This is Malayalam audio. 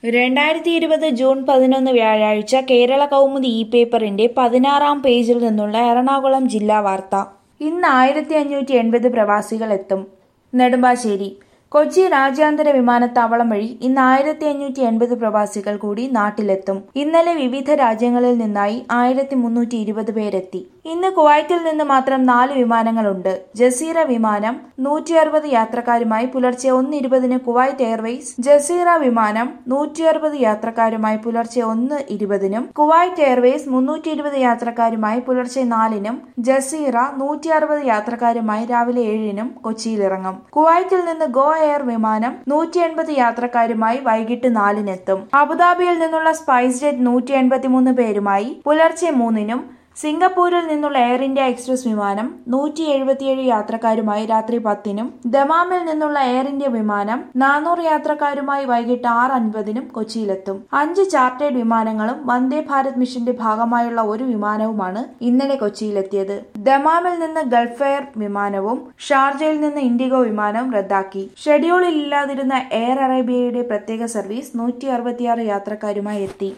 രണ്ടായിരത്തി ഇരുപത് ജൂൺ പതിനൊന്ന് വ്യാഴാഴ്ച കേരള കൗമുദി ഇ പേപ്പറിന്റെ പതിനാറാം പേജിൽ നിന്നുള്ള എറണാകുളം ജില്ലാ വാർത്ത ഇന്ന് ആയിരത്തി അഞ്ഞൂറ്റി എൺപത് പ്രവാസികൾ എത്തും നെടുമ്പാശ്ശേരി കൊച്ചി രാജ്യാന്തര വിമാനത്താവളം വഴി ഇന്ന് ആയിരത്തി അഞ്ഞൂറ്റി എൺപത് പ്രവാസികൾ കൂടി നാട്ടിലെത്തും ഇന്നലെ വിവിധ രാജ്യങ്ങളിൽ നിന്നായി ആയിരത്തി മുന്നൂറ്റി ഇരുപത് പേരെത്തി ഇന്ന് കുവൈറ്റിൽ നിന്ന് മാത്രം നാല് വിമാനങ്ങളുണ്ട് ജസീറ വിമാനം നൂറ്റി അറുപത് യാത്രക്കാരുമായി പുലർച്ചെ ഒന്ന് ഇരുപതിന് കുവൈറ്റ് എയർവേസ് ജസീറ വിമാനം നൂറ്റി അറുപത് യാത്രക്കാരുമായി പുലർച്ചെ ഒന്ന് ഇരുപതിനും കുവൈറ്റ് എയർവേസ് മുന്നൂറ്റി ഇരുപത് യാത്രക്കാരുമായി പുലർച്ചെ നാലിനും ജസീറ നൂറ്റി അറുപത് യാത്രക്കാരുമായി രാവിലെ ഏഴിനും കൊച്ചിയിലിറങ്ങും കുവൈറ്റിൽ നിന്ന് ഗോ എയർ വിമാനം നൂറ്റി എൺപത് യാത്രക്കാരുമായി വൈകിട്ട് നാലിനെത്തും അബുദാബിയിൽ നിന്നുള്ള സ്പൈസ് ജെറ്റ് നൂറ്റി എൺപത്തിമൂന്ന് പേരുമായി പുലർച്ചെ മൂന്നിനും സിംഗപ്പൂരിൽ നിന്നുള്ള എയർ ഇന്ത്യ എക്സ്പ്രസ് വിമാനം നൂറ്റി എഴുപത്തിയേഴ് യാത്രക്കാരുമായി രാത്രി പത്തിനും ദമാമിൽ നിന്നുള്ള എയർ ഇന്ത്യ വിമാനം നാനൂറ് യാത്രക്കാരുമായി വൈകിട്ട് ആറ് അൻപതിനും കൊച്ചിയിലെത്തും അഞ്ച് ചാർട്ടേഡ് വിമാനങ്ങളും വന്ദേ ഭാരത് മിഷന്റെ ഭാഗമായുള്ള ഒരു വിമാനവുമാണ് ഇന്നലെ കൊച്ചിയിലെത്തിയത് ദമാമിൽ നിന്ന് ഗൾഫ് എയർ വിമാനവും ഷാർജയിൽ നിന്ന് ഇൻഡിഗോ വിമാനവും റദ്ദാക്കി ഷെഡ്യൂളിൽ ഇല്ലാതിരുന്ന എയർ അറേബ്യയുടെ പ്രത്യേക സർവീസ് നൂറ്റി അറുപത്തിയാറ് യാത്രക്കാരുമായി എത്തി